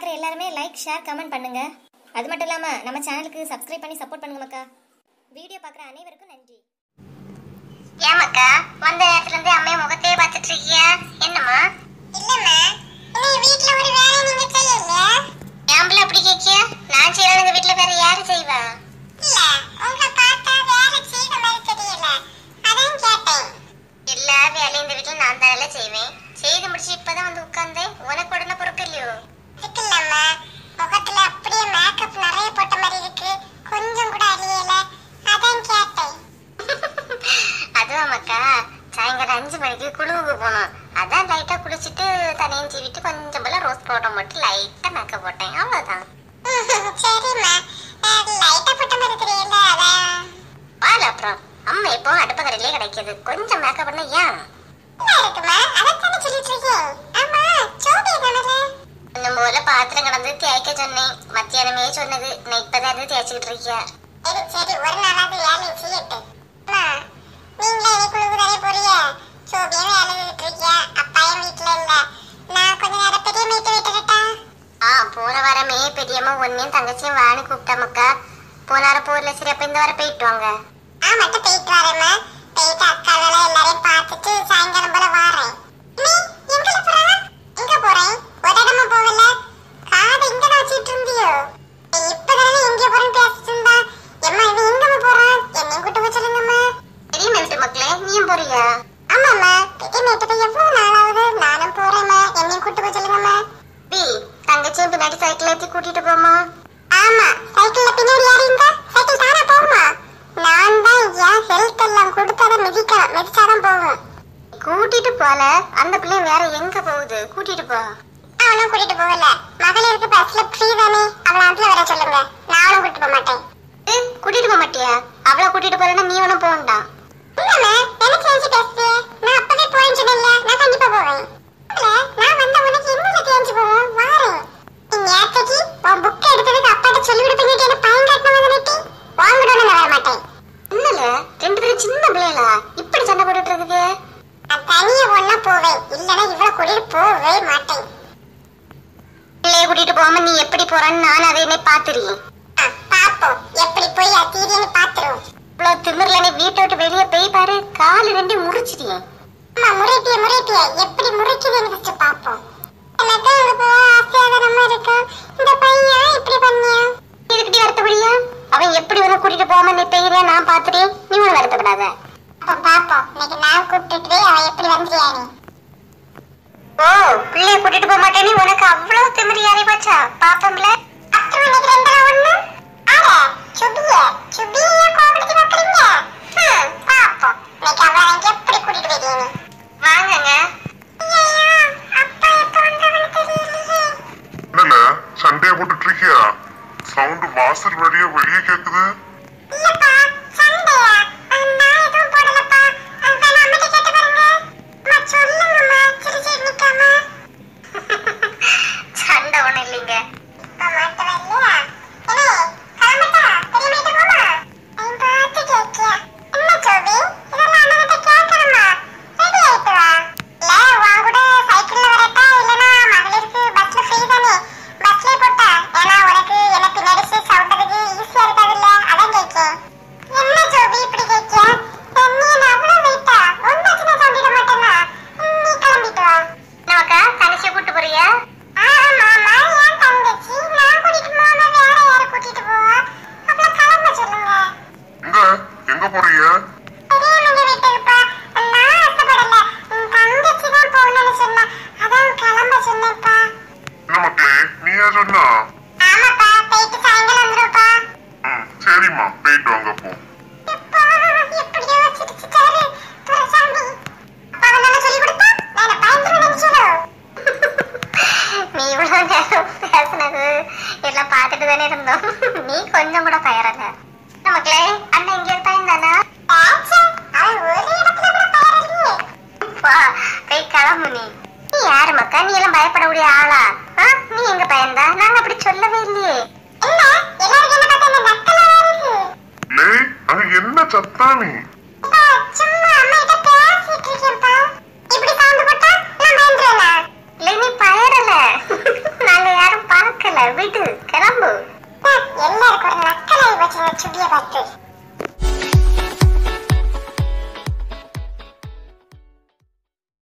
பார்க்குற எல்லாருமே like share comment பண்ணுங்க அது மட்டும் இல்லாமல் நம்ம சேனலுக்கு சப்ஸ்கிரைப் பண்ணி சப்போர்ட் பண்ணுங்க மக்கா வீடியோ பார்க்குற அனைவருக்கும் நன்றி ஏமாக்கா வந்த நேரத்துல இருந்து அம்மைய முகத்தையே பார்த்துட்டு இருக்கிய என்னம்மா இல்லம்மா நீ வீட்ல ஒரு வேலை நீங்க செய்யல ஏம்பல அப்படி கேக்கிய நான் செய்யறதுங்க வீட்ல வேற யாரு செய்வா இல்ல உங்களை பார்த்தா வேலை செய்த மாதிரி தெரியல அதான் கேட்டேன் எல்லா வேலையும் இந்த வீட்ல நான் தானே செய்வேன் செய்து முடிச்சு இப்பதான் வந்து உட்கார்ந்தேன் உனக்கு உடனே பொறுப்பு இல்லையோ இருக்குல்லம்மா முகத்துல அப்படியே மேக்கப் நிறைய போட்ட மாதிரி இருக்கு கொஞ்சம் கூட அழியல அதான் கேட்டேன் அதுவும் மக்கா சாயங்காலம் அஞ்சு மணிக்கு குழுவுக்கு போகணும் அதான் லைட்டா குளிச்சுட்டு தனியும் சீவிட்டு கொஞ்சம் போல ரோஸ் பவுடர் மட்டும் லைட்டா மேக்கப் போட்டேன் அவ்வளவுதான் சரிம்மா லைட்டா போட்ட மாதிரி தெரியல அதான் வாழ அப்புறம் அம்மா இப்போ அடுப்பக்கரையிலே கிடைக்குது கொஞ்சம் மேக்கப் பண்ண ஏன் இருக்குமா அதான் சொல்லிட்டு இருக்கேன் ஆமா சோபி தானே இன்னும் போல பாத்திரம் கடந்து தேய்க்க சொன்னேன் மத்தியானமே சொன்னது நான் இப்பதான் இருந்து தேய்ச்சிக்கிட்டு இருக்கியா சரி சரி ஒரு நாளாவது வேலையை செய்யட்டு நீங்களே குழுக்கு தானே போறிய சோபியும் வேலை செஞ்சுட்டு இருக்கியா அப்பாயும் வீட்டுல இல்ல நான் கொஞ்ச நேரம் பெரிய மீட்டு விட்டுக்கிட்டா ஆ போன வாரமே பெரியம்மா ஒன்னையும் தங்கச்சியும் வான்னு கூப்பிட்டா மக்கா போன வாரம் போர்ல சரி அப்ப இந்த வாரம் போயிட்டு வாங்க ஆ மட்டும் போயிட்டு வரேம்மா போயிட்டு அக்காவெல்லாம் எல்லாரையும் பார்த்துட்டு சாயங்காலம் போல வாரேன் நீ எங்க போற எங்க போறேன் ஒரு இடமா போகல காது இங்க தான் வச்சிட்டு இருந்தியோ இப்பதானே எங்க போறேன்னு பேசிட்டு இருந்தா எம்மா இவன் எங்கம்மா போறான் என்னையும் கூட்டு போய் சொல்லுங்கம்மா பெரிய மேட்டு மக்களே நீயும் போறியா ஆமாம்மா பெரிய மேட்டு போய் எவ்வளவு நாளாவது நானும் போறேம்மா என்னையும் கூட்டு போய் சொல்லுங்கம்மா பி தங்கச்சியும் பின்னாடி சைக்கிள் ஏத்தி கூட்டிட்டு போமா ஆமா சைக்கிள்ல பின்னாடி யாரு இருந்தா சைக்கிள் தானா போகுமா நான் தான் என் ஹெல்த் எல்லாம் கொடுத்தாதான் மிதிக்கலாம் மிதிச்சாதான் போகும் கூட்டிட்டு போல அந்த பிள்ளை வேற எங்க போகுது கூட்டிட்டு போ அவனும் கூட்டிட்டு போகல மகளிருக்கு பஸ்ல ஃப்ரீ தானே அவளை அதுல வர சொல்லுங்க நானும் கூட்டிட்டு போக மாட்டேன் கூட்டிட்டு போக மாட்டியா அவளை கூட்டிட்டு போறேன்னா நீ ஒன்னும் போகண்டா இல்லம்மா எனக்கு தெரிஞ்சு பேசுறியே நான் அப்பவே போயின்னு சொன்னேன்ல நான் கண்டிப்பா போவேன் இல்ல நான் வந்த உனக்கு என்ன தெரிஞ்சு போவோம் வாரேன் நீ நேத்தைக்கு உன் புக் எடுத்ததுக்கு அப்பாட்ட சொல்லி கொடுப்பீங்க என்ன பையன் கட்டின வந்துட்டு வாங்கிட்டு நான் வர மாட்டேன் இல்லல ரெண்டு பேரும் சின்ன பிள்ளைகளா இப்படி சண்டை போட்டுட்டு இருக்குது நான் தனியா ஒண்ணா போவேன் இல்லனா இவள கூட்டிட்டு போவே மாட்டேன் பிள்ளைய கூட்டிட்டு போகாம நீ எப்படி போறான்னு நான் அதை என்ன பாத்துறேன் பாப்போம் எப்படி போய் அத்தீரியன்னு பாத்துருவோம் இவ்வளவு திமிர்ல நீ வீட்டை விட்டு வெளியே போய் பாரு காலு ரெண்டு முறிச்சிட்டேன் ஆமா முறைட்டிய முறைட்டிய எப்படி முறைக்குதுன்னு ஃபர்ஸ்ட் பாப்போம் எனக்கு அங்க போக ஆசையாதனமா இருக்கு இந்த பையன் இப்படி பண்ணியா இதுக்கிட்டே வருத்தப்படியா அவன் எப்படி வந்து கூட்டிட்டு போகாம நீ பெய்யறியா நான் பாத்துட்டேன் நீ ஒண்ணு வருத்தப்படாத அப்ப பாப்போம் இன்னைக்கு நான் கூப்பிட்டுட்டு போய் அவன் எப்படி வந்துறியா நீ ஓ பிள்ளைய கூட்டிட்டு போக மாட்டேன்னு உனக்கு அவ்வளவு திமிரி யாரை பாச்சா பாப்போம்ல அப்புறம் இன்னைக்கு ரெண்டரை ஒண்ணு ஆட சுபிய சுபிய கோபடிக்கு வைக்கிறீங்க ஹம், பாப்போம் இன்னைக்கு அவளை எனக்கு எப்படி கூட்டிட்டு போயிருக்கீங்க வாங்குங்க அப்பா எப்ப வந்தவன்னு தெரியலையே என்னல சண்டைய போட்டுட்டு இருக்கியா சவுண்ட் வாசல் வழியா வெளியே கேக்குது இல்லப்பா சண்டையா நான் எதுவும் போடலப்பா வேணா அம்மிட்ட கேட்டு பாருங்க அம்மா சொல்லுங்கம்மா சரி சரி நிக்காம சண்டை ஒண்ணும் இல்லைங்க இப்ப மாட்ட வரலையா என்ன கிளம்பட்டா பெரிய மீட்டு போமா அவன் பார்த்து கேக்கியா என்ன சோபி இதெல்லாம் அண்ணகிட்ட கேட்கணுமா ரெடி ஆயிட்டு வா இல்ல உன் கூட சைக்கிள்ல வரட்டா இல்லனா மகளிருக்கு பஸ்ல ஃப்ரீ தானே பஸ்லயே போட்டா ஏன்னா உனக்கு என்ன பின்னாடி சீட் சவுண்டதுக்கு ஈஸியா இருக்காதுல்ல அதான் கேக்கேன் என்ன ஜோபி இப்படி கேக்கிய நீ என்ன அவ்வளவு வெயிட்டா ஒன்னாச்சு நான் சொல்லிட மாட்டேனா நீ கிளம்பிட்டு வா நமக்கா தனிச்சு கூட்டு போறியா ஆமா ஆமா ஏன் தங்கச்சி நான் கூட்டிட்டு போகாம வேற யார கூட்டிட்டு போவா அப்பல கிளம்ப சொல்லுங்க எங்க எங்க போறீங்க பெரியவங்க வீட்டுக்குப்பா நான் ஆசைப்படல உன் தங்கச்சி தான் போகணும்னு சொன்னா அதான் கிளம்ப சொன்னேன்ப்பா என்ன மக்களே நீயா சொன்னா ஆமாப்பா போயிட்டு சாயங்காலம் வந்துருப்பா ம் சரிம்மா போயிட்டு வாங்க போ எப்பா எப்படியோ சிரிச்சிட்டாரு துரைசாமி அப்பா வந்தாலும் சொல்லி கொடுத்தா நான் பயந்துரு நினைச்சோ நீ இவ்வளவு நேரம் பேசுனது எல்லாம் பார்த்துட்டு தானே இருந்தோம் நீ கொஞ்சம் கூட பயரல நமக்களே அண்ணன் இங்கே பயந்தானா அவன் ஒரு இடத்துல கூட பயரலையே வா போய் கிளம்பு நீ நீ யாரு மக்கா நீ எல்லாம் பயப்படக்கூடிய ஆளா ஆ? நீ எங்க பயந்தா நாங்க அப்படி சொல்லவே இல்லையே என்ன எல்லாரும் என்ன பார்த்தா என்ன நக்கலா இருக்கு லே அங்க என்ன சத்தானி அப்பா, சும்மா அம்மா கிட்ட பேசிட்டு இருக்கேன்ப்பா. இப்படி sound போட்டா நான் பயந்துருவேனா? இல்லை, நீ பயறல. நாங்க யாரும் பார்க்கல. கிளம்பு எல்லாருக்கும் ஒரு நக்கலாகி போச்சுங்க சுடிய பார்த்து